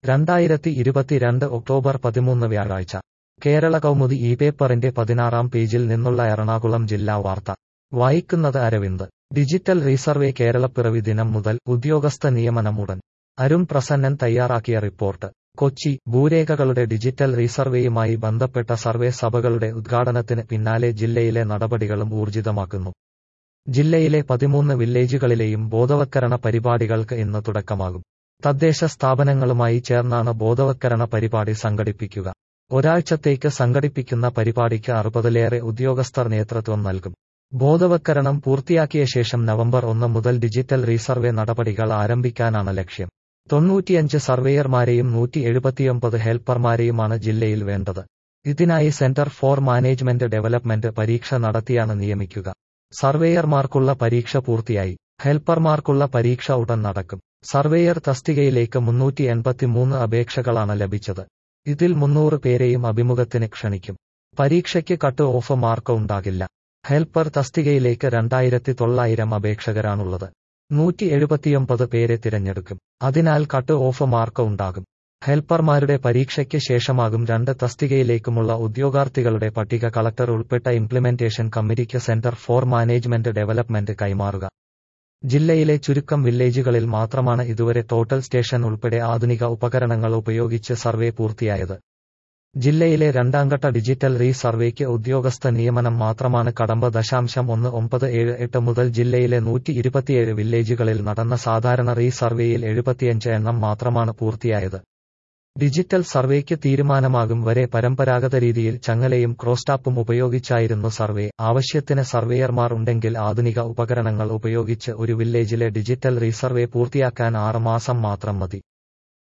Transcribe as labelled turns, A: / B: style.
A: രണ്ടായിരത്തി ഇരുപത്തിരണ്ട് ഒക്ടോബർ പതിമൂന്ന് വ്യാഴാഴ്ച കേരള കൗമുദി ഈ പേപ്പറിന്റെ പതിനാറാം പേജിൽ നിന്നുള്ള എറണാകുളം ജില്ലാ വാർത്ത വായിക്കുന്നത് അരവിന്ദ് ഡിജിറ്റൽ റീസർവേ കേരളപ്പിറവി ദിനം മുതൽ ഉദ്യോഗസ്ഥ നിയമനം ഉടൻ അരുൺ പ്രസന്നൻ തയ്യാറാക്കിയ റിപ്പോർട്ട് കൊച്ചി ഭൂരേഖകളുടെ ഡിജിറ്റൽ റീസർവേയുമായി ബന്ധപ്പെട്ട സർവേ സഭകളുടെ ഉദ്ഘാടനത്തിന് പിന്നാലെ ജില്ലയിലെ നടപടികളും ഊർജിതമാക്കുന്നു ജില്ലയിലെ പതിമൂന്ന് വില്ലേജുകളിലെയും ബോധവത്കരണ പരിപാടികൾക്ക് ഇന്ന് തുടക്കമാകും തദ്ദേശ സ്ഥാപനങ്ങളുമായി ചേർന്നാണ് ബോധവത്കരണ പരിപാടി സംഘടിപ്പിക്കുക ഒരാഴ്ചത്തേക്ക് സംഘടിപ്പിക്കുന്ന പരിപാടിക്ക് അറുപതിലേറെ ഉദ്യോഗസ്ഥർ നേതൃത്വം നൽകും ബോധവത്കരണം പൂർത്തിയാക്കിയ ശേഷം നവംബർ ഒന്ന് മുതൽ ഡിജിറ്റൽ റീസർവേ നടപടികൾ ആരംഭിക്കാനാണ് ലക്ഷ്യം തൊണ്ണൂറ്റിയഞ്ച് സർവേയർമാരെയും നൂറ്റി എഴുപത്തിയൊമ്പത് ഹെൽപ്പർമാരെയുമാണ് ജില്ലയിൽ വേണ്ടത് ഇതിനായി സെന്റർ ഫോർ മാനേജ്മെന്റ് ഡെവലപ്മെന്റ് പരീക്ഷ നടത്തിയാണ് നിയമിക്കുക സർവേയർമാർക്കുള്ള പരീക്ഷ പൂർത്തിയായി ഹെൽപ്പർമാർക്കുള്ള പരീക്ഷ ഉടൻ നടക്കും സർവേയർ തസ്തികയിലേക്ക് മുന്നൂറ്റി എൺപത്തിമൂന്ന് അപേക്ഷകളാണ് ലഭിച്ചത് ഇതിൽ മുന്നൂറ് പേരെയും അഭിമുഖത്തിന് ക്ഷണിക്കും പരീക്ഷയ്ക്ക് കട്ട് ഓഫ് മാർക്ക് ഉണ്ടാകില്ല ഹെൽപ്പർ തസ്തികയിലേക്ക് രണ്ടായിരത്തി തൊള്ളായിരം അപേക്ഷകരാണുള്ളത് നൂറ്റി എഴുപത്തിയൊമ്പത് പേരെ തിരഞ്ഞെടുക്കും അതിനാൽ കട്ട് ഓഫ് മാർക്ക് ഉണ്ടാകും ഹെൽപ്പർമാരുടെ പരീക്ഷയ്ക്ക് ശേഷമാകും രണ്ട് തസ്തികയിലേക്കുമുള്ള ഉദ്യോഗാർത്ഥികളുടെ പട്ടിക കളക്ടർ ഉൾപ്പെട്ട ഇംപ്ലിമെന്റേഷൻ കമ്മിറ്റിക്ക് സെന്റർ ഫോർ മാനേജ്മെന്റ് ഡെവലപ്മെന്റ് കൈമാറുക ജില്ലയിലെ ചുരുക്കം വില്ലേജുകളിൽ മാത്രമാണ് ഇതുവരെ ടോട്ടൽ സ്റ്റേഷൻ ഉൾപ്പെടെ ആധുനിക ഉപകരണങ്ങൾ ഉപയോഗിച്ച് സർവേ പൂർത്തിയായത് ജില്ലയിലെ രണ്ടാംഘട്ട ഡിജിറ്റൽ റീ സർവേക്ക് ഉദ്യോഗസ്ഥ നിയമനം മാത്രമാണ് കടമ്പ ദശാംശം ഒന്ന് ഒമ്പത് ഏഴ് എട്ട് മുതൽ ജില്ലയിലെ നൂറ്റി ഇരുപത്തിയേഴ് വില്ലേജുകളിൽ നടന്ന സാധാരണ റീ സർവേയിൽ എഴുപത്തിയഞ്ച് എണ്ണം മാത്രമാണ് പൂർത്തിയായത് ഡിജിറ്റൽ സർവേക്ക് തീരുമാനമാകും വരെ പരമ്പരാഗത രീതിയിൽ ചങ്ങലയും ക്രോസ്റ്റാപ്പും ഉപയോഗിച്ചായിരുന്നു സർവേ ആവശ്യത്തിന് സർവേയർമാർ ഉണ്ടെങ്കിൽ ആധുനിക ഉപകരണങ്ങൾ ഉപയോഗിച്ച് ഒരു വില്ലേജിലെ ഡിജിറ്റൽ റീസർവേ പൂർത്തിയാക്കാൻ ആറ് മാസം മാത്രം മതി